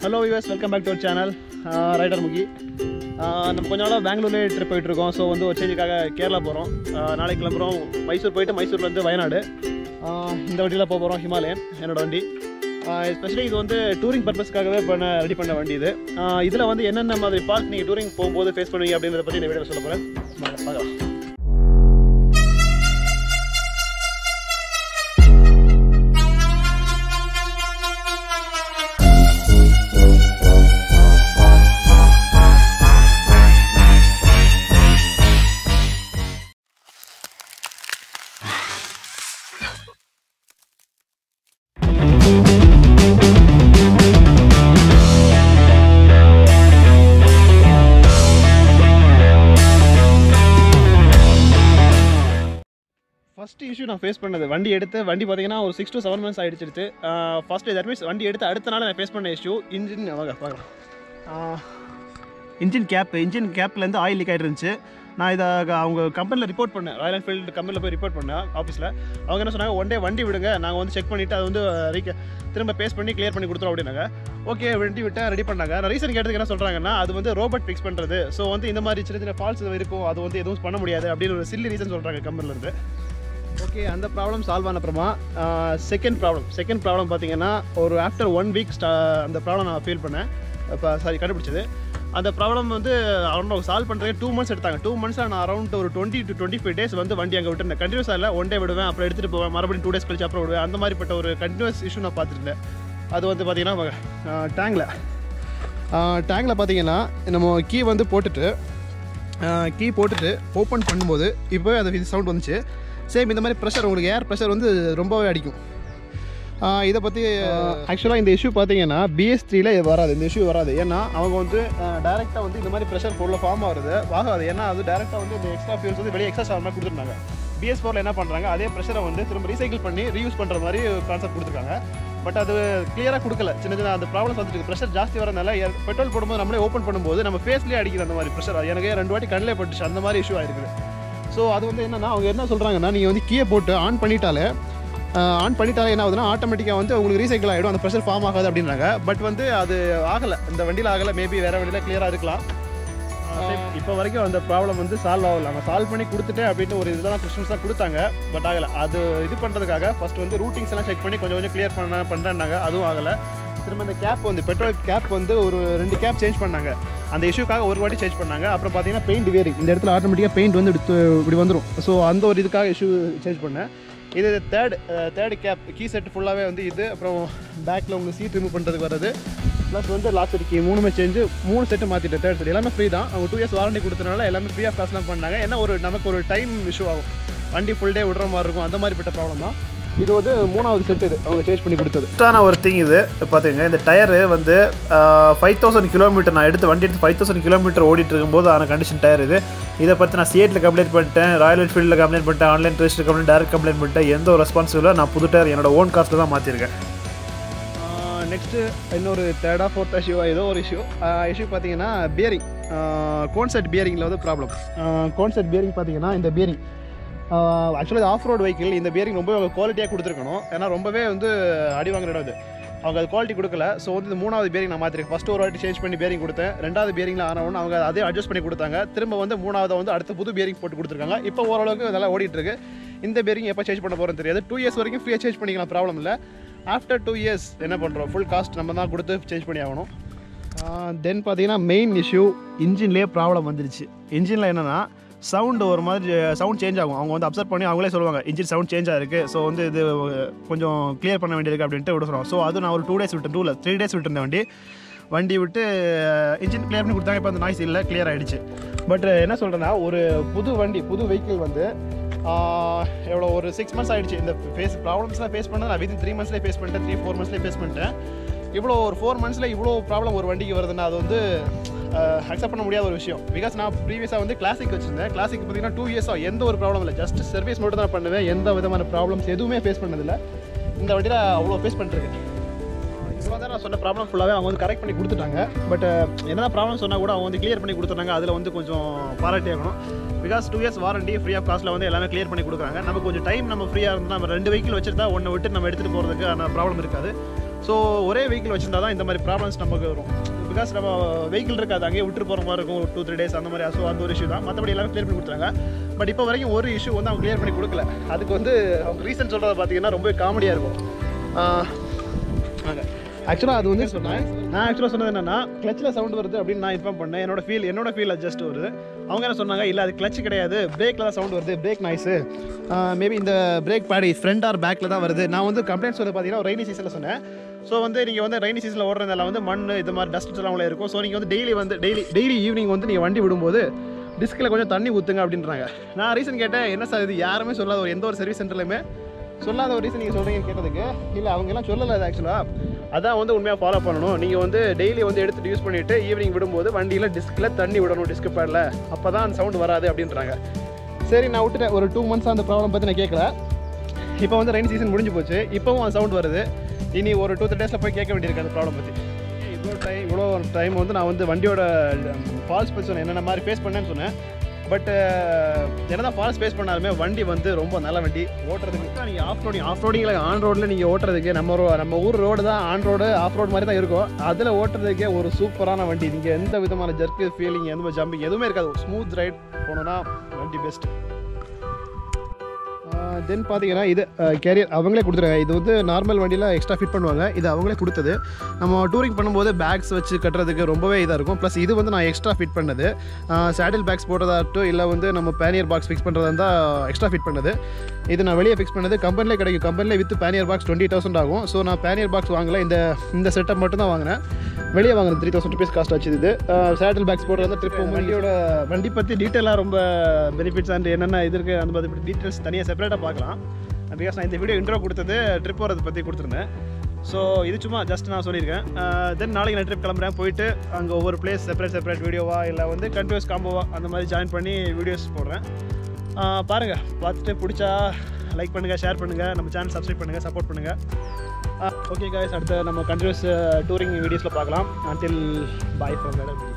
hello us welcome back to our channel rider Mukhi ஆஹ் நம்ம கொஞ்ச நாளாக பெங்களூர்லேயே ட்ரிப் போயிட்டுருக்கோம் ஸோ வந்து ஒரு சேஞ்சுக்காக கேரளா போகிறோம் நாளைக்கு கிளம்புறோம் மைசூர் போயிட்டு மைசூர்லேருந்து வயநாடு ஆஹ் இந்த வண்டியில் போக போகிறோம் ஹிமாலயன் என்னோட வண்டி எஸ்பெஷலி இது வந்து டூரிங் பர்பஸ்க்காகவே பண்ண ரெடி பண்ண வண்டி இது இதில் வந்து என்னென்ன மாதிரி பார்ட் நீங்கள் டூரிங் போகும்போது ஃபேஸ் பண்ணுவீங்க அப்படின்றத பற்றி இந்த வீடியோ சொல்ல போகிறேன் பார்க்கலாம் ஃபர்ஸ்ட் இஷ்யூ நான் ஃபேஸ் பண்ணது வண்டி எடுத்து வண்டி பார்த்தீங்கன்னா ஒரு சிக்ஸ் டு செவன் மந்த்ஸ் ஆகிடுச்சிருச்சு ஃபர்ஸ்ட் தட் மீன்ஸ் வண்டி எடுத்து அடுத்த நாள் நான் ஃபேஸ் பண்ண இஷ்யூ இன்ஜின் வாங்க பார்க்கலாம் இன்ஜின் கேப் இன்ஜின் கேப்லேருந்து ஆயில் லீக் ஆகிட்டு இருந்துச்சு நான் இதை அவங்க கம்பெனியில் ரிப்போர்ட் பண்ணேன் ராயல் என்ஃபீல்டு கம்பெனியில் போய் ரிப்போர்ட் பண்ணேன் ஆஃபீஸில் அவங்க என்ன சொன்னாங்க ஒன் டே வண்டி விடுங்க நாங்கள் வந்து செக் பண்ணிவிட்டு அது வந்து ரீக திரும்ப பேஸ் பண்ணி கிளியர் பண்ணி கொடுத்துரும் அப்படின்னாங்க ஓகே வண்டி விட்டு ரெடி பண்ணாங்க நான் ரீசன் கேட்டதுக்கு என்ன சொல்கிறாங்கன்னா அது வந்து ரோபோட் ஃபிக்ஸ் பண்ணுறது ஸோ வந்து இந்த மாதிரி சின்ன சின்ன ஃபால்ஸ் இருக்கும் அது வந்து எதுவும் பண்ண முடியாது அப்படின்னு ஒரு சில்லி ரீசன் சொல்கிறாங்க கம்பெனிலேருந்து ஓகே அந்த ப்ராப்ளம் சால்வ் ஆன அப்புறமா செகண்ட் ப்ராப்ளம் செகண்ட் ப்ராப்ளம் பார்த்தீங்கன்னா ஒரு ஆஃப்டர் ஒன் வீக் ஸ்டா அந்த ப்ராப்ளம் நான் ஃபீல் பண்ணேன் இப்போ சாரி கண்டுபிடிச்சது அந்த ப்ராப்ளம் வந்து அரௌண்ட் சால்வ் பண்ணுறதுக்கு டூ மந்த்ஸ் எடுத்தாங்க டூ மந்த்ஸில் நான் அரௌண்ட் ஒரு twenty to twenty five days வந்து வண்டி அங்கே விட்டுருந்தேன் கண்டினியூஸாக இல்லை ஒன் டே விடுவேன் அப்புறம் எடுத்துகிட்டு போவேன் மறுபடியும் டூ டேஸ் கழிச்சு அப்புறம் விடுவேன் அந்த மாதிரிப்பட்ட ஒரு கண்டினியூஸ் இஷ்யூ நான் பார்த்துருந்தேன் அது வந்து பார்த்தீங்கன்னா டேங்கில் டேங்கில் பார்த்தீங்கன்னா நம்ம கீ வந்து போட்டுட்டு கீ போட்டுட்டு ஓப்பன் பண்ணும்போது இப்போ அது சவுண்ட் வந்துச்சு சேம் இந்த மாதிரி ப்ரெஷர் உங்களுக்கு ஏர் ப்ரெஷர் வந்து ரொம்பவே அடிக்கும் ஆஹ் இதை பற்றி ஆக்சுவலாக இந்த இஷ்யூ பார்த்தீங்கன்னா பிஎஸ் த்ரீல இது வராது இந்த இஷ்யூ வராது ஏன்னா அவங்க வந்து டேரெக்டாக வந்து இந்த மாதிரி ப்ரெஷர் பொருள் ஃபார்ம் ஆகுது ஆகாது ஏன்னா அது டேரெக்டாக வந்து இந்த எக்ஸ்ட்ரா ஃபியூல்ஸ் வந்து வெளியே எக்ஸ்ட்ரா ஆகிற மாதிரி கொடுத்துருந்தாங்க பிஎஸ் ஃபோரில் என்ன பண்ணுறாங்க அதே ப்ரெஷரை வந்து திரும்ப ரீசைக்கிள் பண்ணி ரீயூஸ் பண்ணுற மாதிரி கான்செப்ட் கொடுத்துருக்காங்க பட் அது கிளியராக கொடுக்கல சின்ன சின்ன அந்த ப்ராப்ளம்ஸ் வந்துருக்கு ப்ரெஷர் ஜாஸ்தி வரனால பெட்ரோல் போடும்போது நம்மளே ஓப்பன் பண்ணும்போது நம்ம ஃபேஸ்லேயே அடிக்கிற அந்த மாதிரி ப்ரெஷர் எனக்கு ரெண்டு வாட்டி கண்ணிலே பட்டுச்சு அந்த மாதிரி இஷ்யூ ஆயிருக்குது ஸோ அது வந்து என்னன்னா அவங்க என்ன சொல்கிறாங்கன்னா நீங்கள் வந்து கீயை போட்டு ஆன் பண்ணிட்டாலே ஆன் பண்ணிட்டாலே என்ன ஆகுதுன்னா ஆட்டோமேட்டிக்காக வந்து உங்களுக்கு ரீசைக்கிள் ஆகிடும் அந்த ப்ரெஷர் ஃபார்ம் ஆகாது அப்படின்றாங்க பட் வந்து அது ஆகலை இந்த வண்டியில் ஆகலை மேபி வேறு வண்டியில் கிளியராக இருக்கலாம் இப்போ வரைக்கும் அந்த ப்ராப்ளம் வந்து சால்வ் ஆகல அவங்க சால்வ் பண்ணி கொடுத்துட்டேன் அப்படின்ட்டு ஒரு இதெல்லாம் கொஸ்டின்ஸ் தான் கொடுத்தாங்க பட் ஆகலை அது இது பண்ணுறதுக்காக ஃபர்ஸ்ட் வந்து ரூட்டிங்ஸ் எல்லாம் செக் பண்ணி கொஞ்சம் கொஞ்சம் கிளியர் பண்ண பண்ணுறேன்னாங்க அதுவும் ஆகலை திரும்ப இந்த கேப் வந்து பெட்ரோல் கேப் வந்து ஒரு ரெண்டு கேப் சேஞ்ச் பண்ணாங்க அந்த இஷ்யூக்காக ஒரு வாட்டி சேஞ்ச் பண்ணாங்க அப்புறம் பார்த்தீங்கன்னா பெயிண்ட் வேரிங் இந்த இடத்துல ஆட்டோமேட்டிக்காக பெயிண்ட் வந்து இப்படி து- இப்படி வந்துடும் ஸோ அந்த ஒரு இதுக்காக இஷ்யூ சேஞ்ச் பண்ணேன் இது third third cap key set ஃபுல்லாகவே வந்து இது அப்புறம் பேக்கில் உங்களுக்கு சீட் ரிமூவ் பண்ணுறதுக்கு வர்றது ப்ளஸ் வந்து லாஸ்ட் கீ மூணுமே சேஞ்சு மூணு செட்டு மாற்றிட்டேன் தேர்ட் செட் எல்லாமே ஃப்ரீ தான் அவங்க டூ இயர்ஸ் வாரண்டி கொடுத்தனால எல்லாமே ஃப்ரீ ஆஃப் காஸ்ட்லாம் பண்ணாங்க ஏன்னா ஒரு நமக்கு ஒரு டைம் இஷ்யூ ஆகும் வண்டி ஃபுல் டே விடுற மாதிரி இருக்கும் அந்த மாதிரிப்பட்ட ப்ராப்ளம் தான் இது வந்து மூணாவது செட் இது அவங்க சேஞ்ச் பண்ணி கொடுத்தது பெஸ்ட்டான ஒரு திங் இது பார்த்துங்க இந்த டயரு வந்து ஃபைவ் தௌசண்ட் கிலோமீட்டர் நான் எடுத்து வண்டி எடுத்து ஃபைவ் தௌசண்ட் கிலோமீட்டர் ஓடிட்டு இருக்கும்போது ஆன கண்டிஷன் டயர் இது இதை பற்றி நான் சிஎட்டில் கம்ப்ளைண்ட் பண்ணிட்டேன் ராயல் என்ஃபீல்டில் கம்ப்ளைண்ட் பண்ணிட்டேன் online register complaint direct complaint பண்ணிட்டேன் எந்த ஒரு ரெஸ்பான்சிபிளாக நான் புது டயர் என்னோட ஓன் காஸ்ட்டில் தான் மாற்றிருக்கேன் நெக்ஸ்ட்டு இன்னொரு தேர்டா ஃபோர்த்தா இஷ்யூவா ஏதோ ஒரு இஷ்யூ இஷ்யூ பார்த்தீங்கன்னா பியரிங் கோன்செட் பியரிங்கில் வந்து ப்ராப்ளம் கோன்செட் பியரிங் பார்த்தீங்கன்னா இந்த பியரிங் ஆக்சுவலாக ஆஃப் ரோட் வெஹிக்கிள் இந்த பியரிங் ரொம்ப குவாலிட்டியாக கொடுத்துருக்கணும் ஏன்னா ரொம்பவே வந்து அடி வாங்குற இடம் இது அவங்க அது குவாலிட்டி கொடுக்கல ஸோ வந்து இந்த மூணாவது பியரிங் நான் மாற்றிருக்கேன் ஃபஸ்ட்டு ஒரு வாட்டி சேஞ்ச் பண்ணி பியரிங் கொடுத்தேன் ரெண்டாவது பியரிங்கில் ஆனவொன்னு அவங்க அதே அட்ஜஸ்ட் பண்ணி கொடுத்தாங்க திரும்ப வந்து மூணாவது வந்து அடுத்த புது பியரிங் போட்டு கொடுத்துருக்காங்க இப்போ ஓரளவுக்கு நல்லா ஓடிட்டு இருக்கு இந்த பியரிங் எப்போ சேஞ்ச் பண்ண போகிறோன்னு தெரியாது டூ இயர்ஸ் வரைக்கும் ஃப்ரீயாக சேஞ்ச் பண்ணிக்கலாம் ப்ராப்ளம் இல்லை ஆஃப்டர் டூ இயர்ஸ் என்ன பண்ணுறோம் ஃபுல் காஸ்ட் நம்ம தான் கொடுத்து சேஞ்ச் பண்ணி ஆகணும் தென் பார்த்தீங்கன்னா மெயின் இஷ்யூ இன்ஜின்லேயே ப்ராப்ளம் வந்துருச்சு இன்ஜினில் என்னென்னா சவுண்டு ஒரு மாதிரி சவுண்ட் சேஞ்ச் ஆகும் அவங்க வந்து அப்சர்வ் பண்ணி அவங்களே சொல்லுவாங்க இன்ஜின் சவுண்ட் சேஞ்ச் ஆயிருக்கு ஸோ வந்து இது கொஞ்சம் கிளியர் பண்ண வேண்டியிருக்கு அப்படின்ட்டு விட சொல்லுவாங்க ஸோ அது நான் ஒரு டூ டேஸ் விட்டேன் டூவில் த்ரீ டேஸ் விட்டுருந்தேன் வண்டி வண்டி விட்டு இன்ஜின் கிளியர் பண்ணி கொடுத்தாங்க இப்போ அந்த நாய்ஸ் இல்லை கிளியர் ஆகிடுச்சு பட் என்ன சொல்கிறேன்னா ஒரு புது வண்டி புது வெஹிக்கிள் வந்து ஆஹ், எவ்வளோ ஒரு சிக்ஸ் மந்த்ஸ் ஆயிடுச்சு இந்த ஃபேஸ் ப்ராப்ளம்ஸ்லாம் ஃபேஸ் பண்ணது நான் வித்தின் த்ரீ மந்த்ஸ்லேயே ஃபேஸ் பண்ணிட்டேன் த்ரீ ஃபோர் மந்த்ஸ்லேயே ஃபேஸ் பண்ணிட்டேன் இவ்வளோ ஒரு ஃபோர் மந்த்ஸில் இவ்வளோ ப்ராப்ளம் ஒரு வண்டிக்கு வருதுன்னா அது வந்து அக்செப்ட் பண்ண முடியாத ஒரு விஷயம் பிகாஸ் நான் ப்ரீவியஸாக வந்து கிளாசிக் வச்சிருந்தேன் கிளாசிக் பார்த்தீங்கன்னா டூ இயர்ஸாக எந்த ஒரு ப்ராப்ளம் இல்லை ஜஸ்ட் சர்வீஸ் மட்டும் தான் பண்ணுவேன் எந்த விதமான ப்ராப்ளம்ஸ் எதுவுமே ஃபேஸ் பண்ணதில்லை இந்த வண்டியில் அவ்வளோ ஃபேஸ் பண்ணிருக்கேன் இப்போ தான் நான் சொன்ன ப்ராப்ளம் ஃபுல்லாகவே அவங்க வந்து கரெக்ட் பண்ணி கொடுத்துட்டாங்க பட் என்ன ப்ராப்ளம் சொன்னால் கூட அவங்க வந்து கிளியர் பண்ணி கொடுத்துட்டாங்க அதில் வந்து கொஞ்சம் பாராட்டி ஆகணும் because two years warranty free of காஸ்ட்டில் வந்து எல்லாமே கிளியர் பண்ணி கொடுக்குறாங்க நமக்கு கொஞ்சம் டைம் நம்ம ஃப்ரீயாக இருந்தால் நம்ம ரெண்டு வெஹிக்கிள் வச்சிருந்தா ஒன்றை விட்டு நம்ம எடுத்துகிட்டு போகிறதுக்கு அந்த ப்ராப்ளம் இருக்காது ஸோ ஒரே வெஹிக்கிள் வச்சிருந்தா தான் இந்த மாதிரி ப்ராப்ளம்ஸ் நமக்கு வரும் பிகாஸ் நம்ம வெஹிக்கிள் இருக்காது அங்கேயே விட்டு போகிற மாதிரி இருக்கும் டூ த்ரீ டேஸ் அந்த மாதிரி ஸோ அந்த ஒரு இஷ்யூ தான் மற்றபடி எல்லாமே க்ளியர் பண்ணி கொடுத்தாங்க பட் இப்போ வரைக்கும் ஒரு இஷ்யூ வந்து அவங்க க்ளியர் பண்ணி கொடுக்கல அதுக்கு வந்து அவங்க ரீசன் சொல்கிறத பார்த்தீங்கன்னா ரொம்ப காமெடியாக இருக்கும் ஆக்சுவலாக அது வந்து சொன்னேன் நான் ஆக்சுவலாக சொன்னது என்னன்னா கிளச்சில் சவுண்ட் வருது அப்படின்னு நான் இன்ஃபார்ம் பண்ணேன் என்னோட ஃபீல் என்னோட ஃபீல் அட்ஜஸ்ட் வருது அவங்க என்ன சொன்னாங்க இல்லை அது கிளச் கிடையாது பிரேக்கில் தான் சவுண்ட் வருது பிரேக் நாய்ஸு மேபி இந்த பிரேக் பேடி ஃப்ரண்ட் ஆர் பேக்கில் தான் வருது நான் வந்து கம்ப்ளைண்ட்ஸ் வந்து பார்த்தீங்கன்னா ரெய்னி சீசனில் சொன்னேன் ஸோ வந்து நீங்கள் வந்து ரெய்னி சீசனில் ஓடுறதால வந்து மண் இது மாதிரி டஸ்ட் எல்லாம் உள்ள இருக்கும் ஸோ நீங்கள் வந்து டெய்லி வந்து டெய்லி டெய்லி ஈவினிங் வந்து நீங்கள் வண்டி விடும்போது டிஸ்கில் கொஞ்சம் தண்ணி ஊற்றுங்க அப்படின்றாங்க நான் ரீசன் கேட்டேன் என்ன சார் இது யாருமே சொல்லாத ஒரு எந்த ஒரு சர்வீஸ் சென்டர்லையுமே சொல்லாத ஒரு ரீசன் நீங்கள் சொல்கிறீங்கன்னு கேட்டதுக்கு இல்லை அவங்க எல்லாம் சொல்லலை அது ஆக்சுவலாக அதான் வந்து உண்மையாக ஃபாலோ பண்ணணும் நீங்கள் வந்து டெய்லி வந்து எடுத்துட்டு யூஸ் பண்ணிவிட்டு ஈவினிங் விடும்போது வண்டியில் டிஸ்கில் தண்ணி விடணும் டிஸ்க் பேடில் அப்போ தான் அந்த சவுண்ட் வராது அப்படின்றாங்க சரி நான் விட்டுட்டேன் ஒரு டூ மந்த்ஸ் அந்த ப்ராப்ளம் பற்றி நான் கேட்கல இப்போ வந்து ரெயின் சீசன் முடிஞ்சு போச்சு இப்போவும் அந்த சவுண்ட் வருது இனி ஒரு டூ த்ரீ டேஸில் போய் கேட்க வேண்டியிருக்கு அந்த ப்ராப்ளம் பற்றி இவ்வளோ டைம் இவ்வளோ டைம் வந்து நான் வந்து வண்டியோட ஃபால்ஸ் பற்றி சொன்னேன் என்னென்ன மாதிரி ஃபேஸ் பண்ணேன்னு சொன்னேன் பட் என்னதான் ஃபால்ஸ் ஃபேஸ் பண்ணாலுமே வண்டி வந்து ரொம்ப நல்ல வண்டி ஓட்டுறதுக்கு நீங்கள் ஆஃப் ரோடிங் ஆஃப் ரோடிங்கில் ஆன் ரோடில் நீங்கள் ஓட்டுறதுக்கு நம்ம ரோ நம்ம ஊர் ரோடு தான் ஆன் ரோடு ஆஃப் ரோடு மாதிரி தான் இருக்கும் அதில் ஓட்டுறதுக்கே ஒரு சூப்பரான வண்டி நீங்கள் எந்த விதமான ஜர்க்கு ஃபீலிங் எந்த ஜம்பிங் எதுவுமே இருக்காது ஸ்மூத் ரைட் போனோன்னா வண்டி பெஸ்ட் தென் பார்த்தீங்கன்னா இது கேரியர் அவங்களே கொடுத்துருக்காங்க இது வந்து நார்மல் வண்டியில் எக்ஸ்ட்ரா ஃபிட் பண்ணுவாங்க இது அவங்களே கொடுத்தது நம்ம டூரிங் பண்ணும்போது பேக்ஸ் வச்சு கட்டுறதுக்கு ரொம்பவே இதாக இருக்கும் ப்ளஸ் இது வந்து நான் எக்ஸ்ட்ரா ஃபிட் பண்ணது சேடில் பேக்ஸ் போடுறதாகட்டும் இல்லை வந்து நம்ம பேனியர் பாக்ஸ் ஃபிக்ஸ் பண்ணுறதா இருந்தால் எக்ஸ்ட்ரா ஃபிட் பண்ணது இது நான் வெளியே ஃபிக்ஸ் பண்ணது கம்பெனிலே கிடைக்கும் கம்பெனிலே with pannier box twenty thousand ஆகும் ஸோ நான் பேனியர் பாக்ஸ் வாங்கல இந்த இந்த செட்டப் மட்டும் தான் வாங்கினேன் வெளியே வாங்கினது த்ரீ தௌசண்ட் ருபீஸ் காஸ்ட் ஆச்சு இது சேட்டில் பேக்ஸ் போடுறது ட்ரிப் வண்டியோட வண்டி பற்றி டீட்டெயிலாக ரொம்ப பெனிஃபிட்ஸ் அண்ட் என்னென்ன இது இருக்குது அந்த மாதிரி டீட்டெயில்ஸ் தனியாக செப்பரேட்டாக பார்க்கலாம் பிகாஸ் நான் இந்த வீடியோ இன்ட்ரோ கொடுத்தது ட்ரிப் போகிறத பற்றி கொடுத்துருந்தேன் ஸோ இது சும்மா ஜஸ்ட் நான் சொல்லியிருக்கேன் தென் நாளைக்கு நான் ட்ரிப் கிளம்புறேன் போயிட்டு அங்கே ஒவ்வொரு பிளேஸ் செப்பரேட் செப்பரேட் வீடியோவா இல்லை வந்து கண்டினியூஸ் காம்போவா அந்த மாதிரி ஜாயின் பண்ணி வீடியோஸ் போடுறேன் பாருங்கள் பார்த்துட்டு பிடிச்சா லைக் பண்ணுங்கள் ஷேர் பண்ணுங்கள் நம்ம சேனல் சப்ஸ்கிரைப் பண்ணுங்கள் சப்போர்ட் பண்ணுங்கள் ஓகே காய்ஸ் அடுத்த நம்ம கண்டினியூஸ் டூரிங் வீடியோஸில் பார்க்கலாம் until bye from மேடம்